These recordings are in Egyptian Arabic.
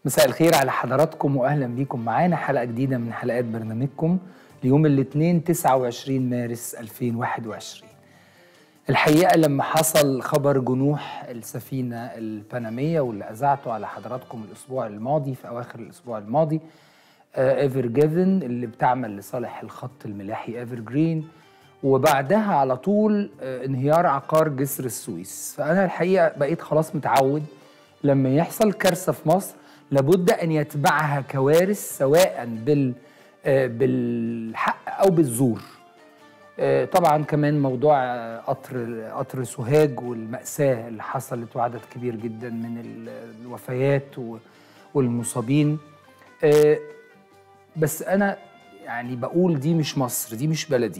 مساء الخير على حضراتكم واهلا بيكم معانا حلقه جديده من حلقات برنامجكم ليوم الاثنين 29 مارس 2021 الحقيقه لما حصل خبر جنوح السفينه البنميه واللي اذعته على حضراتكم الاسبوع الماضي في اواخر الاسبوع الماضي ايفر جيفن اللي بتعمل لصالح الخط الملاحي ايفر جرين وبعدها على طول آه، انهيار عقار جسر السويس فانا الحقيقه بقيت خلاص متعود لما يحصل كارثه في مصر لابد ان يتبعها كوارث سواء بال آه، بالحق او بالزور آه، طبعا كمان موضوع آه، قطر قطر سوهاج والمأساة اللي حصلت وعدد كبير جدا من ال- الوفيات و- والمصابين آه، بس انا يعني بقول دي مش مصر دي مش بلدي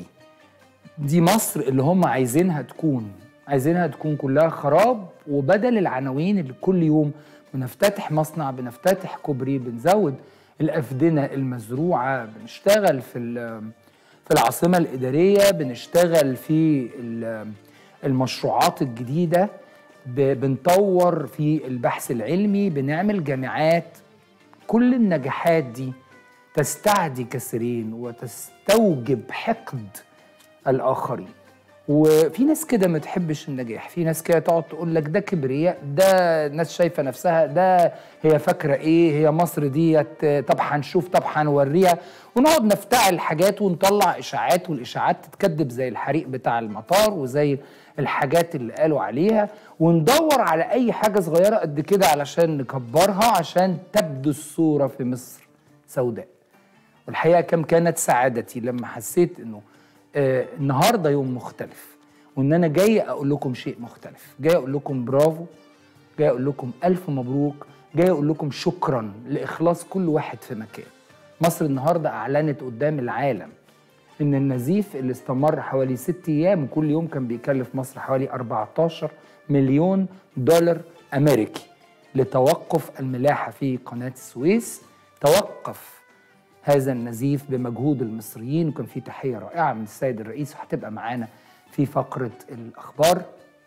دي مصر اللي هم عايزينها تكون عايزينها تكون كلها خراب وبدل العناوين اللي كل يوم بنفتتح مصنع بنفتتح كوبري بنزود الأفدنة المزروعة بنشتغل في ال- في العاصمة الإدارية بنشتغل في ال- المشروعات الجديدة ب- بنطور في البحث العلمي بنعمل جامعات كل النجاحات دي تستعدي كثيرين وتستوجب حقد الآخرين وفي ناس كده ما تحبش النجاح في ناس كده تقعد تقول لك ده كبرياء ده ناس شايفة نفسها ده هي فاكرة ايه هي مصر ديت طب هنشوف طب هنوريها ونقعد نفتعل حاجات ونطلع اشاعات والاشاعات تتكذب زي الحريق بتاع المطار وزي الحاجات اللي قالوا عليها وندور على اي حاجة صغيرة قد كده علشان نكبرها عشان تبدو الصورة في مصر سوداء والحقيقه كم كانت سعادتي لما حسيت انه آه النهارده يوم مختلف وان انا جاي اقول لكم شيء مختلف جاي اقول لكم برافو جاي اقول لكم الف مبروك جاي اقول لكم شكرا لاخلاص كل واحد في مكان مصر النهارده اعلنت قدام العالم ان النزيف اللي استمر حوالي ست ايام وكل يوم كان بيكلف مصر حوالي 14 مليون دولار امريكي لتوقف الملاحه في قناه السويس توقف هذا النزيف بمجهود المصريين وكان في تحيه رائعه من السيد الرئيس وهتبقى معانا في فقره الاخبار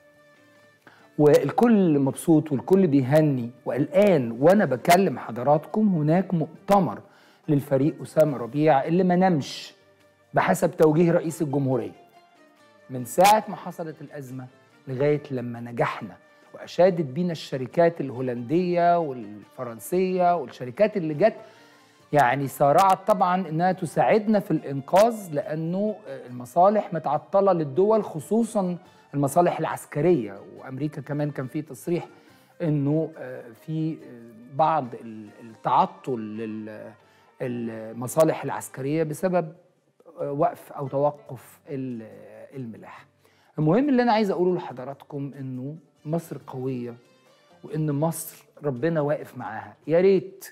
والكل مبسوط والكل بيهني والان وانا بكلم حضراتكم هناك مؤتمر للفريق اسامه ربيع اللي ما نامش بحسب توجيه رئيس الجمهوريه من ساعه ما حصلت الازمه لغايه لما نجحنا واشادت بينا الشركات الهولنديه والفرنسيه والشركات اللي جت يعني سارعت طبعا انها تساعدنا في الانقاذ لانه المصالح متعطله للدول خصوصا المصالح العسكريه وامريكا كمان كان في تصريح انه آه، في آه، بعض ال- التعطل للمصالح العسكريه بسبب آه، وقف او توقف ال- الملاحه. المهم اللي انا عايز اقوله لحضراتكم انه مصر قويه وان مصر ربنا واقف معاها يا ريت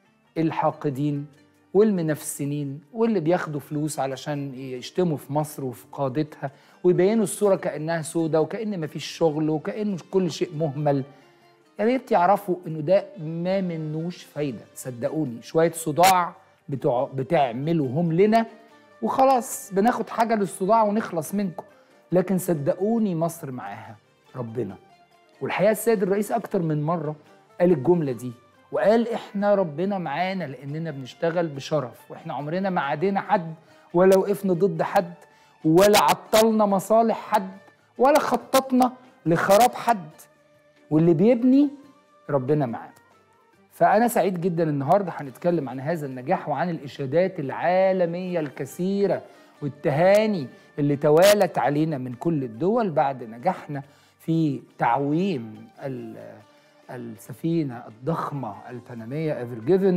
الحاقدين والمنافسين واللي بياخدوا فلوس علشان يشتموا في مصر وفي قادتها ويبينوا الصورة كأنها سودة وكأن مفيش شغل وكأن كل شيء مهمل يا ريت يعرفوا انه ده ما منوش فايدة صدقوني شوية صداع بتوع بتعملوهم لنا وخلاص بناخد حاجة للصداع ونخلص منكم لكن صدقوني مصر معاها ربنا والحقيقه السيد الرئيس اكتر من مره قال الجمله دي وقال احنا ربنا معانا لاننا بنشتغل بشرف واحنا عمرنا ما عادينا حد ولا وقفنا ضد حد ولا عطلنا مصالح حد ولا خططنا لخراب حد واللي بيبني ربنا معاه فأنا سعيد جدا النهارده هنتكلم عن هذا النجاح وعن الإشادات العالمية الكثيرة والتهاني اللي توالت علينا من كل الدول بعد نجاحنا في تعويم ال- السفينة الضخمة البنمية ايفر جيفن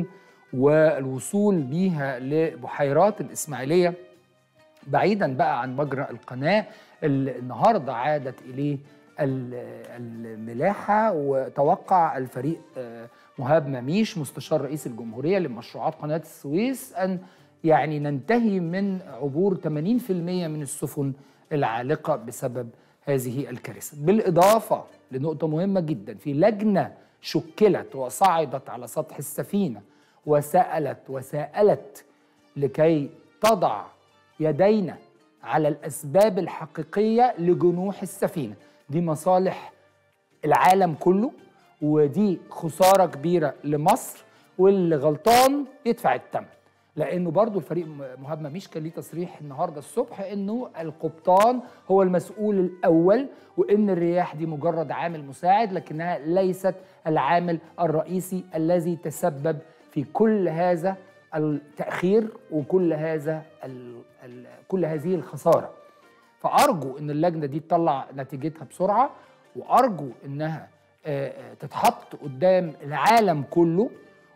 والوصول بيها لبحيرات الإسماعيلية بعيدا بقى عن مجرى القناة اللي النهاردة عادت إليه ال- الملاحة وتوقع الفريق آه، مهاب مميش مستشار رئيس الجمهورية لمشروعات قناة السويس أن يعني ننتهي من عبور 80% من السفن العالقة بسبب هذه الكارثة بالإضافة لنقطة مهمة جدا في لجنة شكلت وصعدت على سطح السفينة وسألت وسألت لكي تضع يدينا على الأسباب الحقيقية لجنوح السفينة دي مصالح العالم كله ودي خسارة كبيرة لمصر واللي غلطان يدفع الثمن لانه برضو الفريق مهاب مش كان ليه تصريح النهارده الصبح انه القبطان هو المسؤول الاول وان الرياح دي مجرد عامل مساعد لكنها ليست العامل الرئيسي الذي تسبب في كل هذا التاخير وكل هذا ال ال كل هذه الخساره فارجو ان اللجنه دي تطلع نتيجتها بسرعه وارجو انها تتحط قدام العالم كله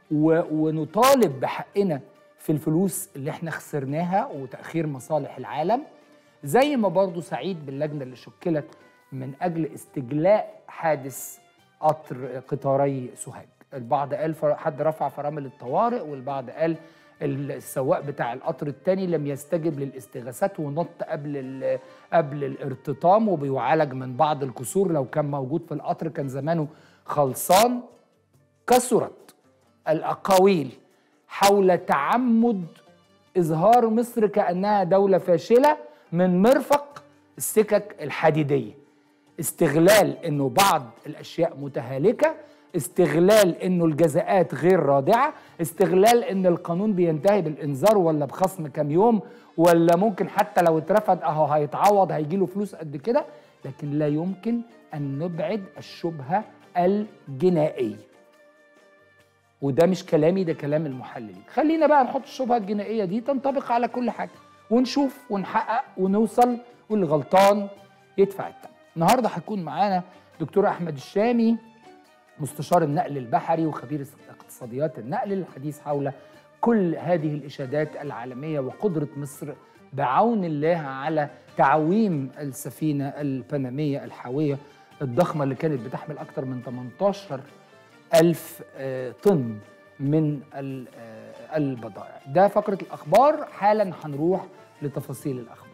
ونطالب بحقنا في الفلوس اللي احنا خسرناها وتأخير مصالح العالم زي ما برضو سعيد باللجنة اللي شكلت من أجل استجلاء حادث قطر قطاري سوهاج البعض قال حد رفع فرامل الطوارئ والبعض قال السواق بتاع القطر الثاني لم يستجب للاستغاثات ونط قبل قبل الارتطام وبيعالج من بعض الكسور لو كان موجود في القطر كان زمانه خلصان كثرت الاقاويل حول تعمد اظهار مصر كانها دوله فاشله من مرفق السكك الحديديه استغلال انه بعض الاشياء متهالكه استغلال انه الجزاءات غير رادعه استغلال ان القانون بينتهي بالانذار ولا بخصم كام يوم ولا ممكن حتى لو اترفض اهو هيتعوض هيجي له فلوس قد كده لكن لا يمكن ان نبعد الشبهه الجنائيه وده مش كلامي ده كلام المحللين خلينا بقى نحط الشبهه الجنائيه دي تنطبق على كل حاجه ونشوف ونحقق ونوصل واللي غلطان يدفع الثمن النهارده هيكون معانا دكتور احمد الشامي مستشار النقل البحري وخبير اقتصاديات النقل للحديث حول كل هذه الاشادات العالميه وقدره مصر بعون الله على تعويم السفينه البنميه الحاويه الضخمه اللي كانت بتحمل اكثر من 18 ألف طن من البضائع ده فقرة الأخبار حالا هنروح لتفاصيل الأخبار